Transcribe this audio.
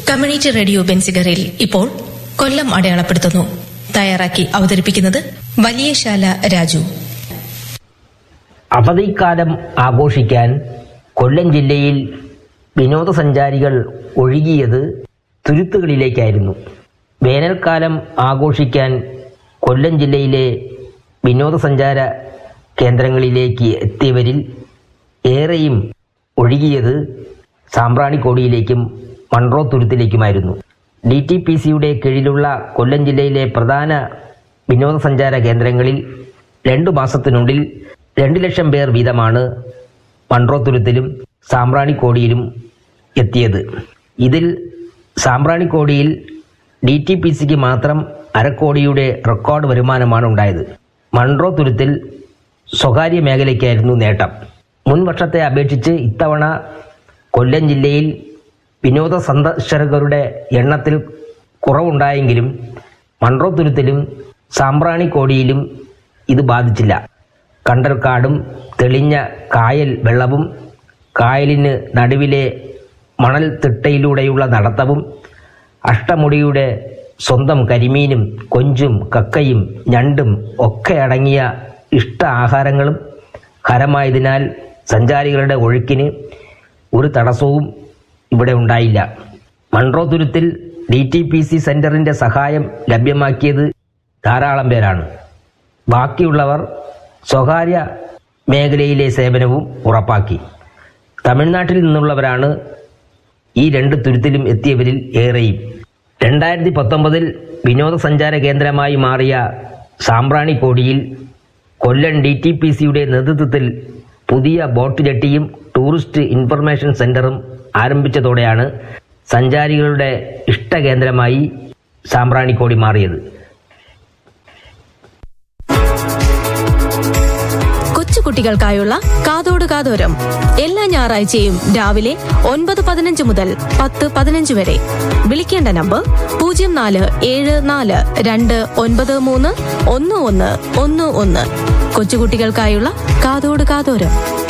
community radio ബെൻസിഗറിൽ ഇപ്പോൾ കൊല്ലം അടയാളപ്പെടുത്തുന്നു തയ്യാറാക്കി അവതരിപ്പിക്കുന്നത് വലിയശാല രാജു അവധിക്കാലം ആഘോഷിക്കാൻ കൊല്ലം ജില്ലയിൽ വിനോദസഞ്ചാരികൾ ഒഴുകിയത് തുരുത്തുകളിലേക്കായിരുന്നു വേനൽക്കാലം ആഘോഷിക്കാൻ കൊല്ലം ജില്ലയിലെ വിനോദസഞ്ചാര കേന്ദ്രങ്ങളിലേക്ക് എത്തിയവരിൽ ഏറെയും ഒഴുകിയത് സാമ്പ്രാണിക്കോടിയിലേക്കും മൺറോ തുരുത്തിലേക്കുമായിരുന്നു ഡി ടി പി സിയുടെ കീഴിലുള്ള കൊല്ലം ജില്ലയിലെ പ്രധാന വിനോദസഞ്ചാര കേന്ദ്രങ്ങളിൽ രണ്ടു മാസത്തിനുള്ളിൽ രണ്ട് ലക്ഷം പേർ വീതമാണ് മൺറോ തുരുത്തിലും സാമ്പ്രാണിക്കോടിയിലും എത്തിയത് ഇതിൽ സാമ്പ്രാണിക്കോടിയിൽ ഡി ടി പി സിക്ക് മാത്രം അരക്കോടിയുടെ റെക്കോർഡ് വരുമാനമാണ് ഉണ്ടായത് മൺറോ തുരുത്തിൽ സ്വകാര്യ മേഖലയ്ക്കായിരുന്നു നേട്ടം മുൻ വർഷത്തെ അപേക്ഷിച്ച് ഇത്തവണ കൊല്ലം ജില്ലയിൽ വിനോദ സന്ദർശകരുടെ എണ്ണത്തിൽ കുറവുണ്ടായെങ്കിലും മൺറോ തുരുത്തിലും സാമ്പ്രാണിക്കോടിയിലും ഇത് ബാധിച്ചില്ല കണ്ടൽക്കാടും തെളിഞ്ഞ കായൽ വെള്ളവും കായലിന് നടുവിലെ മണൽ തിട്ടയിലൂടെയുള്ള നടത്തവും അഷ്ടമുടിയുടെ സ്വന്തം കരിമീനും കൊഞ്ചും കക്കയും ഞണ്ടും ഒക്കെ അടങ്ങിയ ഇഷ്ട ആഹാരങ്ങളും ഹരമായതിനാൽ സഞ്ചാരികളുടെ ഒഴുക്കിന് ഒരു തടസ്സവും ഇവിടെ ഉണ്ടായില്ല മൺറോ തുരുത്തിൽ ഡി ടി പി സി സെന്ററിന്റെ സഹായം ലഭ്യമാക്കിയത് ധാരാളം പേരാണ് ബാക്കിയുള്ളവർ സ്വകാര്യ മേഖലയിലെ സേവനവും ഉറപ്പാക്കി തമിഴ്നാട്ടിൽ നിന്നുള്ളവരാണ് ഈ രണ്ട് തുരുത്തിലും എത്തിയവരിൽ ഏറെയും രണ്ടായിരത്തി പത്തൊമ്പതിൽ വിനോദസഞ്ചാര കേന്ദ്രമായി മാറിയ സാമ്പ്രാണിക്കോടിയിൽ കൊല്ലം ഡി ടി പി സിയുടെ നേതൃത്വത്തിൽ പുതിയ ബോട്ട് ജെട്ടിയും ടൂറിസ്റ്റ് ഇൻഫർമേഷൻ സെന്ററും ആരംഭിച്ചതോടെയാണ് സഞ്ചാരികളുടെ ഇഷ്ടകേന്ദ്രമായി സാമ്പ്രാണിക്കോടി മാറിയത് കൊച്ചുകുട്ടികൾക്കായുള്ള കാതോട് കാതോരം എല്ലാ ഞായറാഴ്ചയും രാവിലെ ഒൻപത് പതിനഞ്ച് മുതൽ പത്ത് പതിനഞ്ച് വരെ വിളിക്കേണ്ട നമ്പർ പൂജ്യം നാല് ഏഴ് നാല് രണ്ട് ഒൻപത് മൂന്ന് ഒന്ന് ഒന്ന് ഒന്ന് ഒന്ന് കൊച്ചുകുട്ടികൾക്കായുള്ള കാതോട് കാതോരം